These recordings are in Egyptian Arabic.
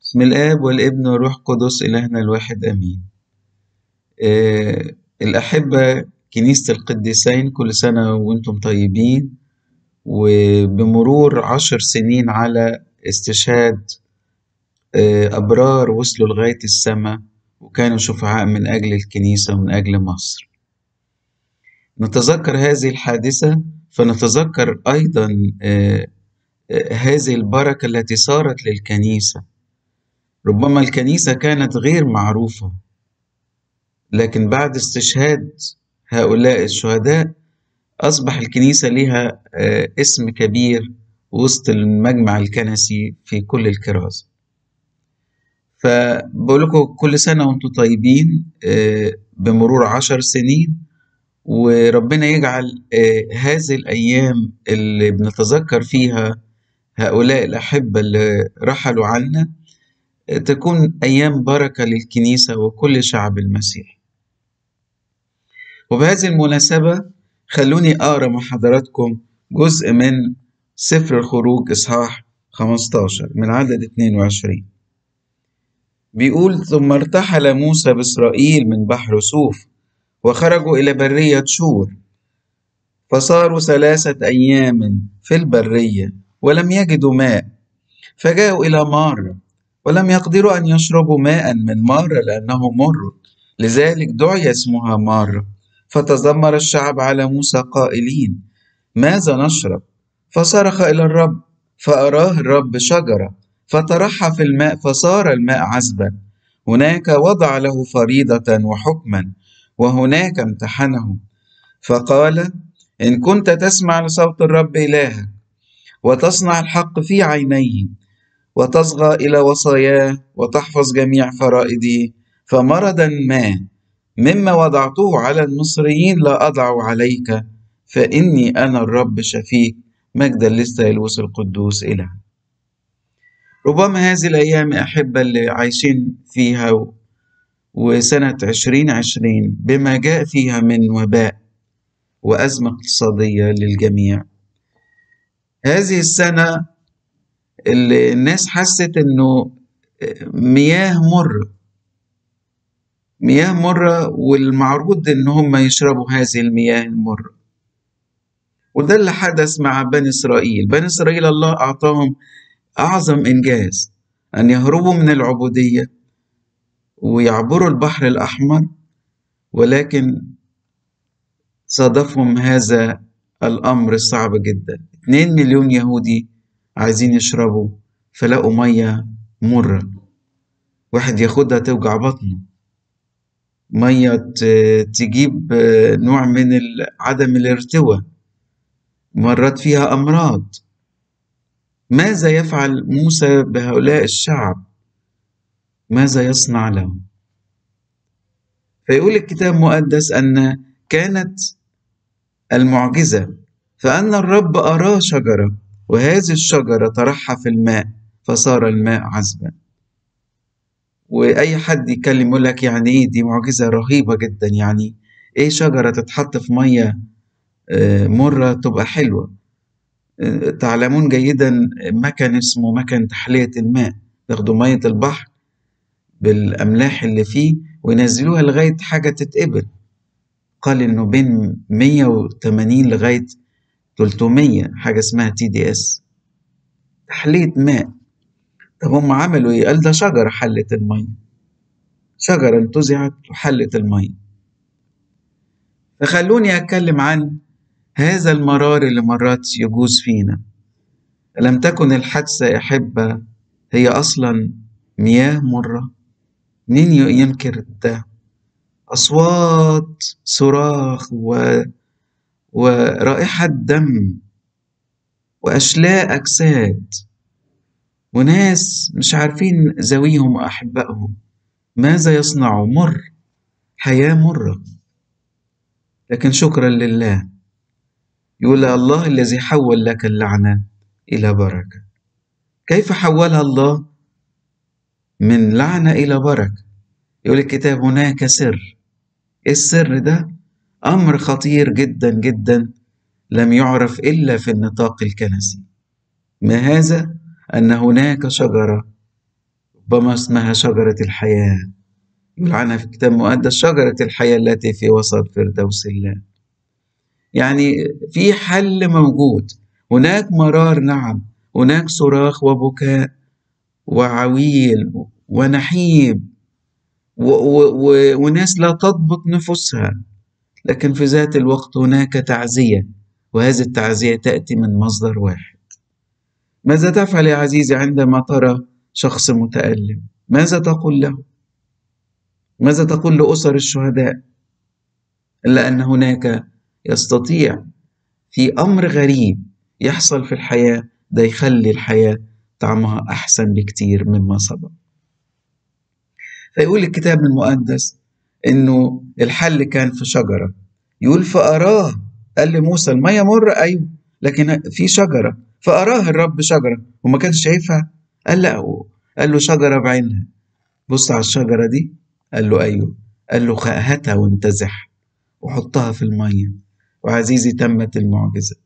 بسم الآب والابن والروح القدس إلهنا الواحد آمين. آه الأحبة كنيسة القديسين كل سنة وأنتم طيبين وبمرور عشر سنين على استشهاد آه أبرار وصلوا لغاية السماء وكانوا شفعاء من أجل الكنيسة ومن أجل مصر. نتذكر هذه الحادثة فنتذكر أيضا آه هذه البركة التي صارت للكنيسة ربما الكنيسة كانت غير معروفة لكن بعد استشهاد هؤلاء الشهداء أصبح الكنيسة لها اسم كبير وسط المجمع الكنسي في كل الكرازة فبقول لكم كل سنة وانتم طيبين بمرور عشر سنين وربنا يجعل هذه الأيام اللي بنتذكر فيها هؤلاء الأحبة اللي رحلوا عنا تكون أيام بركة للكنيسة وكل شعب المسيح وبهذه المناسبة خلوني أقرأ مع حضراتكم جزء من سفر الخروج إصحاح 15 من عدد 22 بيقول ثم ارتحل موسى بإسرائيل من بحر سوف وخرجوا إلى برية شور فصاروا ثلاثة أيام في البرية ولم يجدوا ماء فجاءوا إلى مارة ولم يقدروا أن يشربوا ماء من مارة لأنه مر لذلك دعي اسمها مارة فتذمر الشعب على موسى قائلين ماذا نشرب فصرخ إلى الرب فأراه الرب شجرة فطرحها في الماء فصار الماء عذبا هناك وضع له فريضة وحكما وهناك امتحنه فقال إن كنت تسمع لصوت الرب إلهك وتصنع الحق في عينيه وتصغى إلى وصاياه وتحفظ جميع فرائدي فمرضا ما مما وضعته على المصريين لا أضع عليك فإني أنا الرب شفيك مجدا للثالوث القدوس إله ربما هذه الأيام أحبة اللي عايشين فيها وسنة عشرين عشرين بما جاء فيها من وباء وأزمة اقتصادية للجميع هذه السنة اللي الناس حست إنه مياه مرة مياه مرة والمعروض إن هم يشربوا هذه المياه المرة وده اللي حدث مع بني إسرائيل بني إسرائيل الله أعطاهم أعظم إنجاز أن يهربوا من العبودية ويعبروا البحر الأحمر ولكن صادفهم هذا الأمر الصعب جدا 2 مليون يهودي عايزين يشربوا فلقوا مية مرة واحد ياخدها توجع بطنه مية تجيب نوع من عدم الارتواء مرات فيها أمراض ماذا يفعل موسى بهؤلاء الشعب ماذا يصنع لهم فيقول الكتاب المقدس أن كانت المعجزة فأن الرب أراه شجرة وهذه الشجرة طرحها في الماء فصار الماء عذبا وأي حد يتكلم يقول لك يعني إيه دي معجزة رهيبة جدا يعني إيه شجرة تتحط في مية مرة تبقى حلوة تعلمون جيدا مكان اسمه مكان تحلية الماء ياخدوا مية البحر بالأملاح اللي فيه وينزلوها لغاية حاجة تتقبل قال إنه بين 180 لغاية 300 حاجة اسمها تي دي اس تحلية ماء طب هم عملوا ايه؟ قال ده شجرة حلت المية شجرة انتزعت وحلت المية فخلوني أتكلم عن هذا المرار اللي مرات يجوز فينا لم تكن الحادثة يا أحبة هي أصلا مياه مرة مين ينكر ده أصوات صراخ و... ورائحة دم وأشلاء أجساد وناس مش عارفين زويهم وأحبائهم ماذا يصنعوا مر حياة مرة لكن شكرا لله يقول الله الذي حول لك اللعنة إلى بركة كيف حولها الله من لعنة إلى بركة يقول الكتاب هناك سر السر ده أمر خطير جدا جدا لم يعرف إلا في النطاق الكنسي ما هذا أن هناك شجرة ربما اسمها شجرة الحياة يقول عنها في الكتاب المقدس شجرة الحياة التي في وسط فردوس الله يعني في حل موجود هناك مرار نعم هناك صراخ وبكاء وعويل ونحيب و و و وناس لا تضبط نفوسها لكن في ذات الوقت هناك تعزية وهذه التعزية تأتي من مصدر واحد ماذا تفعل يا عزيزي عندما ترى شخص متألم ماذا تقول له ماذا تقول لأسر الشهداء إلا أن هناك يستطيع في أمر غريب يحصل في الحياة ده يخلي الحياة طعمها أحسن بكتير مما سبق فيقول الكتاب المقدس إنه الحل كان في شجرة يقول فأراه قال لموسى المية مر أيوه لكن في شجرة فأراه الرب شجرة وما كانش شايفها قال لا قال له شجرة بعينها بص على الشجرة دي قال له أيوه قال له هاتها وانتزح وحطها في المية وعزيزي تمت المعجزة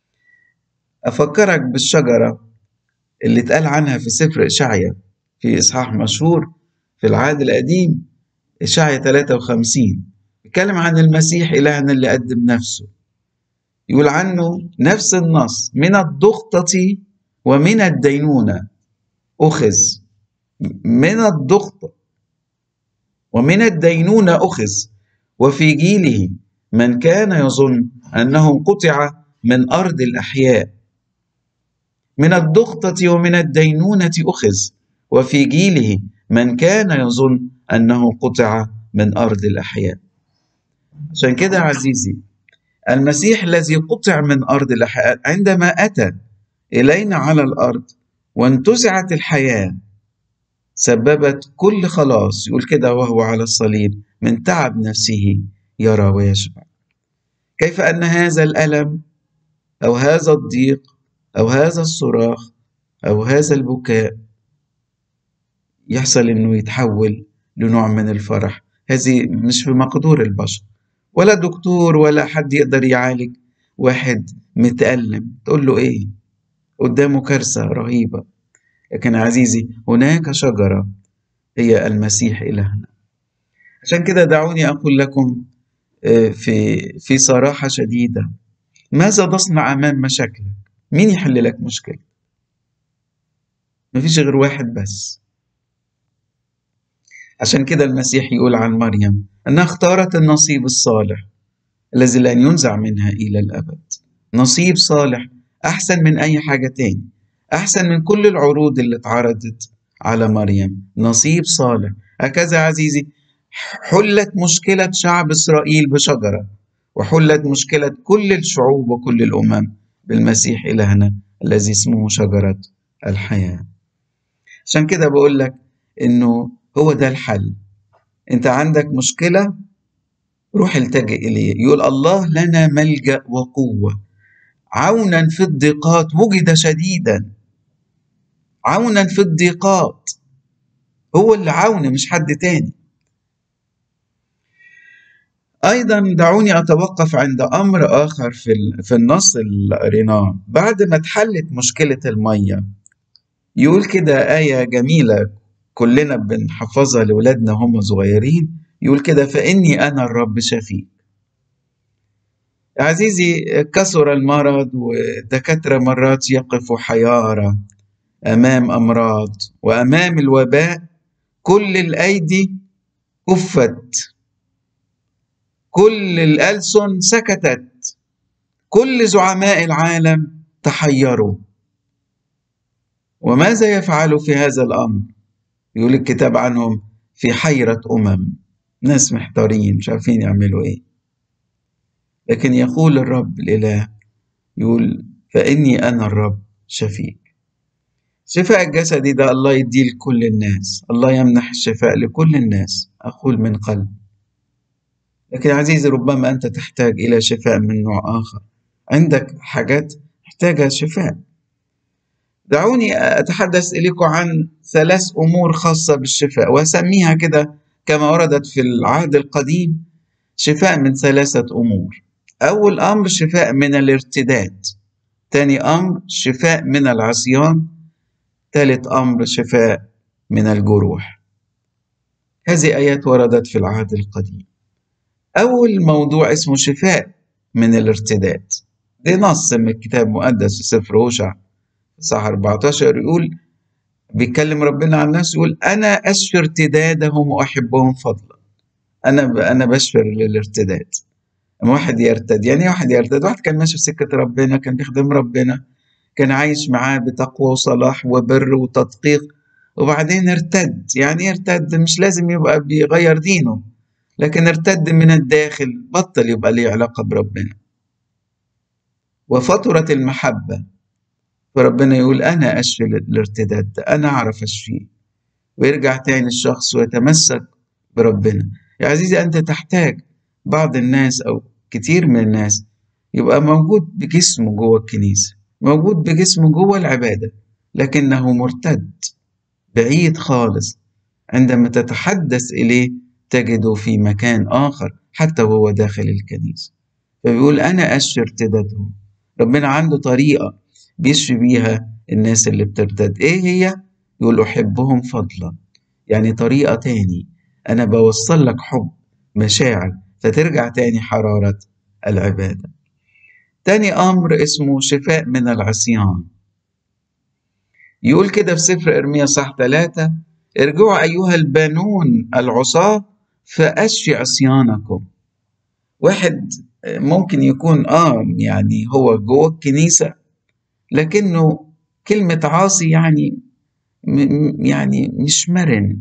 أفكرك بالشجرة اللي اتقال عنها في سفر إشعيا في إصحاح مشهور في العهد القديم إشعيا 53 بيتكلم عن المسيح إلهنا اللي قدم نفسه يقول عنه نفس النص من الضغطة ومن الدينونة أخذ من الضغطة ومن الدينونة أخذ وفي جيله من كان يظن أنه قطع من أرض الأحياء من الضغطة ومن الدينونة أخذ وفي جيله من كان يظن أنه قطع من أرض الأحياء عشان كده عزيزي المسيح الذي قطع من أرض الأحياء عندما أتى إلينا على الأرض وانتزعت الحياة سببت كل خلاص يقول كده وهو على الصليب من تعب نفسه يرى ويشبع كيف أن هذا الألم أو هذا الضيق أو هذا الصراخ أو هذا البكاء يحصل إنه يتحول لنوع من الفرح هذه مش في مقدور البشر ولا دكتور ولا حد يقدر يعالج واحد متألم تقول له إيه قدامه كارثة رهيبة لكن عزيزي هناك شجرة هي المسيح إلهنا عشان كده دعوني أقول لكم في في صراحة شديدة ماذا تصنع أمام مشاكلك؟ مين يحل لك مشكلة؟ مفيش غير واحد بس عشان كده المسيح يقول عن مريم أنها اختارت النصيب الصالح الذي لن ينزع منها إلى الأبد نصيب صالح أحسن من أي حاجة تاني أحسن من كل العروض اللي اتعرضت على مريم نصيب صالح هكذا عزيزي حلت مشكلة شعب إسرائيل بشجرة وحلت مشكلة كل الشعوب وكل الأمم بالمسيح إلهنا الذي اسمه شجرة الحياة عشان كده بقول لك إنه هو ده الحل أنت عندك مشكلة روح التجئ إليه يقول الله لنا ملجأ وقوة عونا في الضيقات وجد شديدا عونا في الضيقات هو اللي عون مش حد تاني أيضا دعوني أتوقف عند أمر آخر في في النص اللي قريناه بعد ما اتحلت مشكلة المية يقول كده آية جميلة كلنا بنحفظها لأولادنا هم صغيرين يقول كده فإني أنا الرب شفيك عزيزي كثر المرض والدكاترة مرات يقفوا حيارى أمام أمراض وأمام الوباء كل الأيدي كفت كل الألسن سكتت كل زعماء العالم تحيروا وماذا يفعل في هذا الأمر يقول الكتاب عنهم في حيرة أمم ناس محتارين مش عارفين يعملوا إيه لكن يقول الرب الإله يقول فإني أنا الرب شفيك شفاء الجسدي ده الله يديه لكل الناس الله يمنح الشفاء لكل الناس أقول من قلب لكن عزيزي ربما أنت تحتاج إلى شفاء من نوع آخر عندك حاجات محتاجة شفاء دعوني أتحدث إليكم عن ثلاث أمور خاصة بالشفاء وأسميها كده كما وردت في العهد القديم شفاء من ثلاثة أمور أول أمر شفاء من الارتداد تاني أمر شفاء من العصيان ثالث أمر شفاء من الجروح هذه آيات وردت في العهد القديم أول موضوع اسمه شفاء من الارتداد ده نص من الكتاب المقدس في سفر هوشع صح 14 يقول بيتكلم ربنا عن نفسه يقول أنا أشفي ارتدادهم وأحبهم فضلا أنا أنا بشفر للارتداد لما واحد يرتد يعني ايه واحد يرتد واحد كان ماشي في سكة ربنا كان بيخدم ربنا كان عايش معاه بتقوى وصلاح وبر وتدقيق وبعدين ارتد يعني ارتد مش لازم يبقى بيغير دينه لكن ارتد من الداخل بطل يبقى ليه علاقة بربنا وفترة المحبة فربنا يقول أنا أشفي الارتداد ده أنا أعرف أشفيه ويرجع تاني الشخص ويتمسك بربنا يا عزيزي أنت تحتاج بعض الناس أو كتير من الناس يبقى موجود بجسمه جوه الكنيسة موجود بجسمه جوه العبادة لكنه مرتد بعيد خالص عندما تتحدث إليه تجده في مكان آخر حتى وهو داخل الكنيسة فبيقول أنا أشفي ارتدادهم ربنا عنده طريقة بيشفي بيها الناس اللي بترتد إيه هي؟ يقول أحبهم فضلا يعني طريقة تاني أنا بوصل لك حب مشاعر فترجع تاني حرارة العبادة تاني أمر اسمه شفاء من العصيان يقول كده في سفر إرميا صح ثلاثة ارجعوا أيها البنون العصاة فأشفي عصيانكم واحد ممكن يكون آه يعني هو جوه الكنيسة لكنه كلمة عاصي يعني يعني مش مرن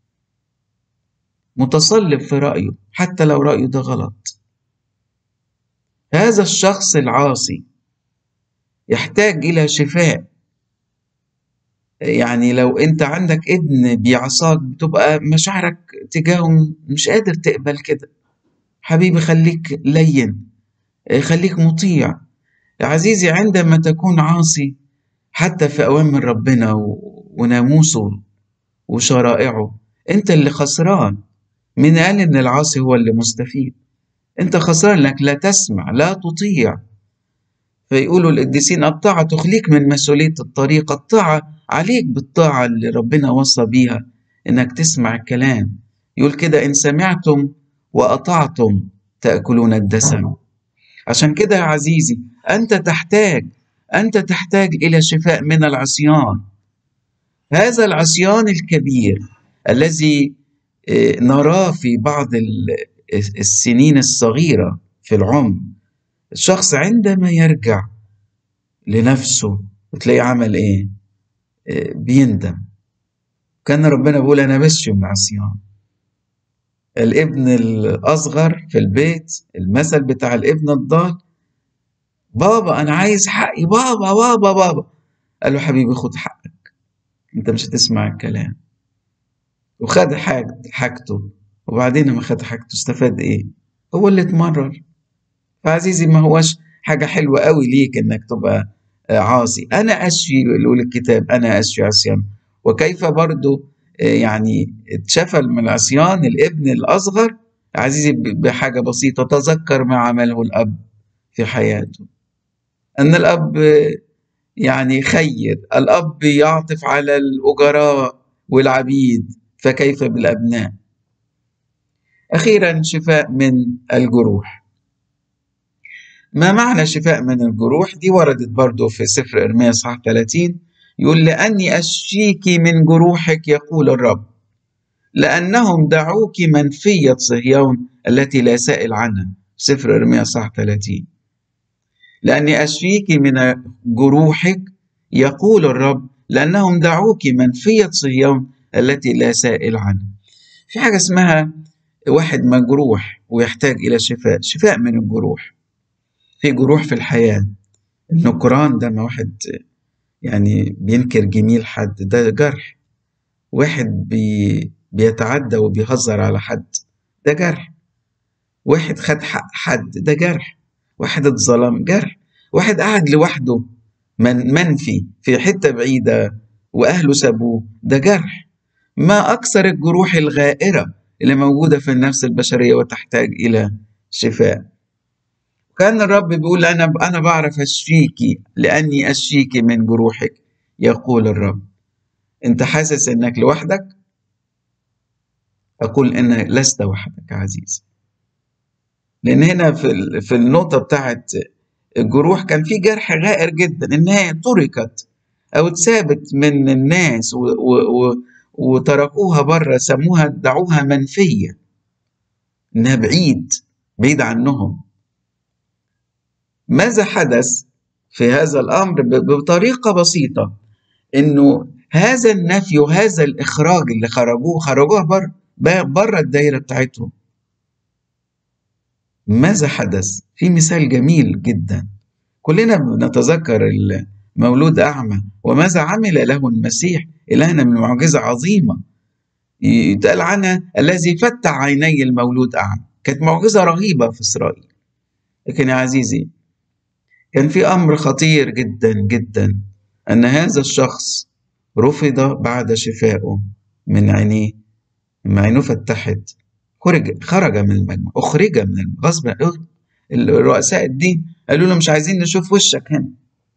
متصلب في رأيه حتى لو رأيه ده غلط هذا الشخص العاصي يحتاج إلى شفاء يعني لو أنت عندك ابن بيعصاك بتبقى مشاعرك تجاهه مش قادر تقبل كده حبيبي خليك لين خليك مطيع عزيزي عندما تكون عاصي حتى في أوامر ربنا وناموسه وشرائعه أنت اللي خسران من قال إن العاصي هو اللي مستفيد أنت خسران لك لا تسمع لا تطيع فيقولوا القديسين الطاعة تخليك من مسؤولية الطريق الطاعة عليك بالطاعة اللي ربنا وصى بيها إنك تسمع الكلام يقول كده إن سمعتم وأطعتم تأكلون الدسم عشان كده يا عزيزي أنت تحتاج أنت تحتاج إلى شفاء من العصيان هذا العصيان الكبير الذي نراه في بعض السنين الصغيرة في العمر الشخص عندما يرجع لنفسه وتلاقيه عمل ايه بيندم كان ربنا بيقول انا بشفي من عصيان الابن الاصغر في البيت المثل بتاع الابن الضال بابا انا عايز حقي بابا بابا بابا قال له حبيبي خد حقك انت مش هتسمع الكلام وخد حاجته وبعدين لما خد حاجته استفاد ايه هو اللي اتمرر فعزيزي ما هوش حاجة حلوة قوي ليك انك تبقى عاصي انا اشفي يقول الكتاب انا اشفي عصيان وكيف برضو يعني اتشفى من العصيان الابن الاصغر عزيزي بحاجة بسيطة تذكر ما عمله الاب في حياته ان الاب يعني خير الاب يعطف على الاجراء والعبيد فكيف بالابناء اخيرا شفاء من الجروح ما معنى شفاء من الجروح دي وردت برضو في سفر إرميا صح 30 يقول لأني أشفيك من جروحك يقول الرب لأنهم دعوك منفية صهيون التي لا سائل عنها سفر إرميا صح 30 لأني أشفيك من جروحك يقول الرب لأنهم دعوك منفية صهيون التي لا سائل عنها في حاجة اسمها واحد مجروح ويحتاج إلى شفاء شفاء من الجروح في جروح في الحياة النكران ده ما واحد يعني بينكر جميل حد ده جرح واحد بي بيتعدى وبيهزر على حد ده جرح واحد خد حق حد ده جرح واحد اتظلم جرح واحد قاعد لوحده من منفي في حتة بعيدة وأهله سابوه ده جرح ما أكثر الجروح الغائرة اللي موجودة في النفس البشرية وتحتاج إلى شفاء كان الرب بيقول أنا أنا بعرف أشفيكي لأني أشفيكي من جروحك يقول الرب انت حاسس انك لوحدك اقول انك لست وحدك عزيزي لان هنا في في النقطه بتاعت الجروح كان في جرح غائر جدا انها تركت او اتثابت من الناس و و و وتركوها بره سموها دعوها منفيه انها بعيد بعيد عنهم ماذا حدث في هذا الامر بطريقه بسيطه انه هذا النفي وهذا الاخراج اللي خرجوه خرجوه بره بره الدايره بتاعتهم ماذا حدث في مثال جميل جدا كلنا بنتذكر المولود اعمى وماذا عمل له المسيح الهنا من معجزه عظيمه يتقال عنها الذي فتح عيني المولود اعمى كانت معجزه رهيبه في اسرائيل لكن يا عزيزي كان في امر خطير جدا جدا ان هذا الشخص رفض بعد شفائه من عينيه لما عينه فتحت خرج خرج من المجمع اخرج من المجمع غصب رؤساء الدين قالوا له مش عايزين نشوف وشك هنا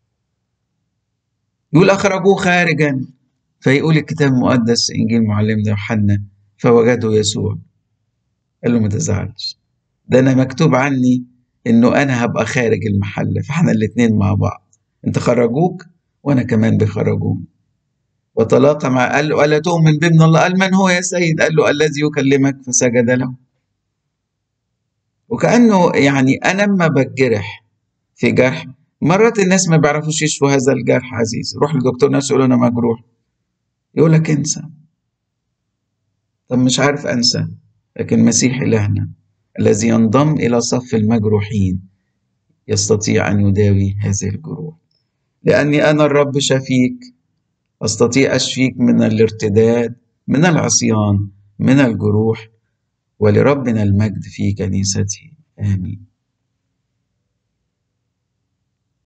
يقول اخرجوه خارجا فيقول الكتاب المقدس انجيل معلمنا يوحنا فوجدوا يسوع قال له ما تزعلش ده انا مكتوب عني انه انا هبقى خارج المحل فاحنا الاتنين مع بعض انت خرجوك وانا كمان بيخرجوني وتلاقى مع قال له ألا تؤمن بابن الله قال من هو يا سيد قال له الذي يكلمك فسجد له وكأنه يعني أنا لما بتجرح في جرح مرات الناس ما بيعرفوش يشفوا هذا الجرح عزيز روح لدكتور نفسه يقول أنا مجروح يقول لك انسى طب مش عارف أنسى لكن المسيح إلهنا الذي ينضم إلى صف المجروحين يستطيع أن يداوي هذه الجروح لأني أنا الرب شفيك أستطيع أشفيك من الارتداد من العصيان من الجروح ولربنا المجد في كنيسته آمين